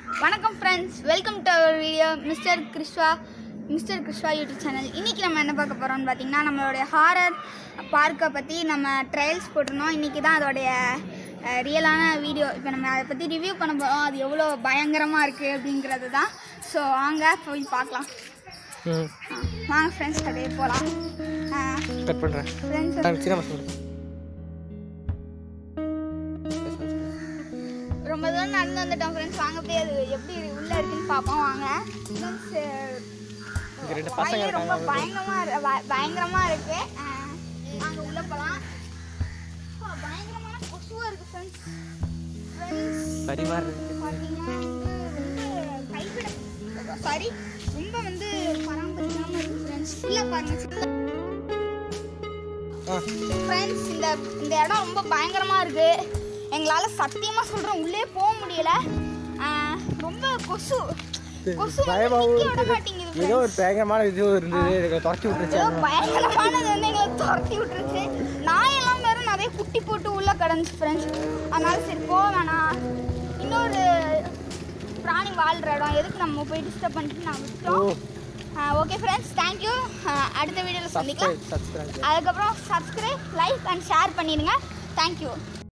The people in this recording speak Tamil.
வணக்கம் friends welcome to our video mister Krishva mister Krishva YouTube channel இன்றைக்கி நம்ம என்ன பார்க்க போகிறோம்னு பார்த்தீங்கன்னா நம்மளுடைய ஹாரர் பார்க்கை பற்றி நம்ம ட்ரையல்ஸ் போட்டிருந்தோம் இன்றைக்கி தான் அதோடைய ரியலான வீடியோ இப்போ நம்ம அதை பற்றி ரிவ்யூ பண்ண போகிறோம் அது எவ்வளோ பயங்கரமாக இருக்குது அப்படிங்கிறது தான் ஸோ வாங்க போய் பார்க்கலாம் ம் ஆ, வாங்க ஃப்ரெண்ட்ஸ் அப்படியே போகலாம் கட் பண்ணுறேன் ஃப்ரெண்ட்ஸ் நான் சின்ன பசங்க ரொம்ப தூரம் நடந்து வந்துட்டோம் ஃப்ரெண்ட்ஸ் வாங்க போய் அது எப்படி உள்ளே இருக்குன்னு பார்ப்போம் வாங்க ஃப்ரெண்ட்ஸ் இங்க ரெண்டு பசங்க வாயிலே ரொம்ப இருக்காங்க. பயங்கரமா இரு- பய- பயங்கரமா இருக்கு அஹ், நாங்க உள்ள போலாம் அப்பா, பயங்கரமான கொசுவா இருக்கு ஃப்ரெண்ட்ஸ் சரி மாதிரி பார்த்தீங்கன்னா வந்து ரொம்ப கைவிட சாரி ரொம்ப வந்து பராமரிக்காம இருக்கு ஃப்ரெண்ட்ஸ் இல்லை பாருங்க ஆ ஃப்ரெண்ட்ஸ் இந்த இந்த இடம் ரொம்ப பயங்கரமா இருக்கு எங்களால சத்தியமா சொல்றேன் உள்ளே போக முடியல அஹ், ரொம்ப கொசு கொசு வந்து பயமாவும் நிக்க விட இருக்குது. மாட்டேங்குது ஏதோ ஒரு பயங்கரமான இது இருந்தது எனக்கு துரத்தி விட்டுருச்சு ஏதோ பயங்கரமானது வந்து எங்களை துரத்தி விட்டுருச்சு நாயெல்லாம் வேற நிறைய குட்டி போட்டு உள்ள கிடந்துச்சு ஃப்ரெண்ட்ஸ் அதனால சரி போக வேணாம் இன்னொரு பிராணி வாழ்கிற இடம் எதுக்கு நம்ம போய் டிஸ்டர்ப் பண்ணிட்டு நான் ஓ விட்டோம் ஓகே ஃப்ரெண்ட்ஸ் தேங்க்யூ அடுத்த வீடியோவில் சந்திக்கலாம் சப்ஸ்கிரைப் சப்ஸ்கிரைப் அதுக்கப்புறம் சப்ஸ்கிரைப் லைக் அண்ட் ஷேர் பண்ணிடுங்க தேங்க்யூ